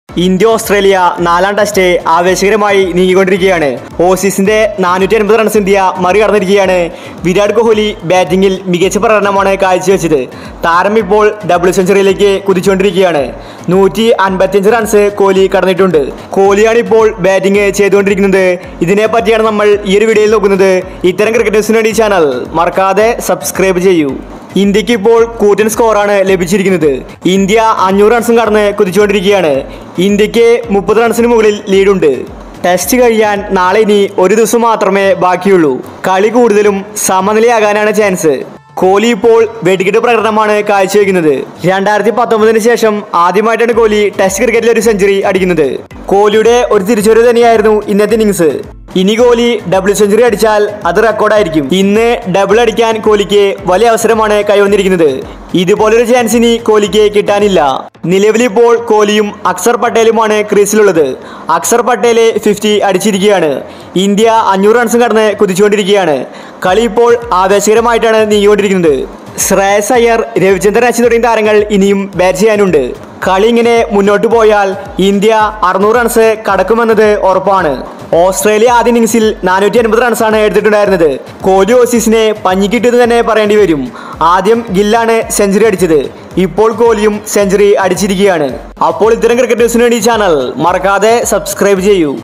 India Australia നാലാം test ആവേശകരമായി നീങ്ങിക്കൊണ്ടിരിക്കുകയാണ് ഓസീസിന്റെ നാനൂറ്റി അൻപത് റൺസ് ഇന്ത്യ മറികടന്നിരിക്കുകയാണ് വിരാട് കോഹ്ലി ബാറ്റിംഗിൽ മികച്ച പ്രകടനമാണ് കാഴ്ചവെച്ചത് താരം ഇപ്പോൾ ഡബിൾ സെഞ്ചുറിയിലേക്ക് കുതിച്ചുകൊണ്ടിരിക്കുകയാണ് നൂറ്റി അൻപത്തിയഞ്ച് റൺസ് കോഹ്ലി കടന്നിട്ടുണ്ട് കോഹ്ലിയാണ് ഇപ്പോൾ ബാറ്റിംഗ് ചെയ്തുകൊണ്ടിരിക്കുന്നത് ഇതിനെ പറ്റിയാണ് നമ്മൾ ഈ ഒരു വീഡിയോയിൽ നോക്കുന്നത് ഇത്തരം ക്രിക്കറ്റേഴ്സിന് വേണ്ടി ചാനൽ മറക്കാതെ സബ്സ്ക്രൈബ് ചെയ്യൂ ഇന്ത്യക്ക് ഇപ്പോൾ കൂറ്റൻ സ്കോറാണ് ലഭിച്ചിരിക്കുന്നത് ഇന്ത്യ അഞ്ഞൂറ് റൺസും കടന്ന് കുതിച്ചുകൊണ്ടിരിക്കുകയാണ് ഇന്ത്യക്ക് മുപ്പത് റൺസിന് മുകളിൽ ലീഡുണ്ട് ടെസ്റ്റ് കഴിയാൻ നാളെ ഇനി ഒരു ദിവസം മാത്രമേ ബാക്കിയുള്ളൂ കളി കൂടുതലും സമനിലയാകാനാണ് ചാൻസ് കോഹ്ലി ഇപ്പോൾ വെടിക്കെട്ട് പ്രകടനമാണ് കാഴ്ചവെക്കുന്നത് രണ്ടായിരത്തി പത്തൊമ്പതിന് ശേഷം ആദ്യമായിട്ടാണ് കോഹ്ലി ടെസ്റ്റ് ക്രിക്കറ്റിൽ ഒരു സെഞ്ചുറി അടിക്കുന്നത് കോഹ്ലിയുടെ ഒരു തിരിച്ചുവരവ് തന്നെയായിരുന്നു ഇന്നത്തെ ഇന്നിങ്സ് ഇനി കോഹ്ലി ഡബിൾ സെഞ്ചുറി അടിച്ചാൽ അത് റെക്കോർഡായിരിക്കും ഇന്ന് ഡബിൾ അടിക്കാൻ കോഹ്ലിക്ക് വലിയ അവസരമാണ് കൈവന്നിരിക്കുന്നത് ഇതുപോലൊരു ചാൻസ് ഇനി കോഹ്ലിക്ക് കിട്ടാനില്ല നിലവിലിപ്പോൾ കോഹ്ലിയും അക്സർ പട്ടേലുമാണ് ക്രീസിലുള്ളത് അക്സർ പട്ടേല് ഫിഫ്റ്റി അടിച്ചിരിക്കുകയാണ് ഇന്ത്യ അഞ്ഞൂറ് റൺസും കടന്ന് കുതിച്ചുകൊണ്ടിരിക്കുകയാണ് കളി ഇപ്പോൾ ആവേശകരമായിട്ടാണ് നീങ്ങിക്കൊണ്ടിരിക്കുന്നത് ശ്രേയസ് അയ്യർ രവിചന്ദ്രൻ അശ്വിൻ തുടങ്ങിയ താരങ്ങൾ ഇനിയും ബാറ്റ് ചെയ്യാനുണ്ട് കളി ഇങ്ങനെ മുന്നോട്ട് പോയാൽ ഇന്ത്യ അറുന്നൂറ് റൺസ് കടക്കുമെന്നത് ഉറപ്പാണ് ഓസ്ട്രേലിയ ആദ്യ ഇന്നിങ്സിൽ നാനൂറ്റി അൻപത് റൺസാണ് എടുത്തിട്ടുണ്ടായിരുന്നത് കോഹ്ലി ഓസീസിനെ പഞ്ഞിക്കിട്ടെന്ന് തന്നെ പറയേണ്ടി വരും ആദ്യം ഗില്ലാണ് സെഞ്ചുറി അടിച്ചത് ഇപ്പോൾ കോഹ്ലിയും സെഞ്ചുറി അടിച്ചിരിക്കുകയാണ് അപ്പോൾ ഇത്തരം ക്രിക്കറ്റേഴ്സിന് വേണ്ടി ചാനൽ മറക്കാതെ സബ്സ്ക്രൈബ് ചെയ്യൂ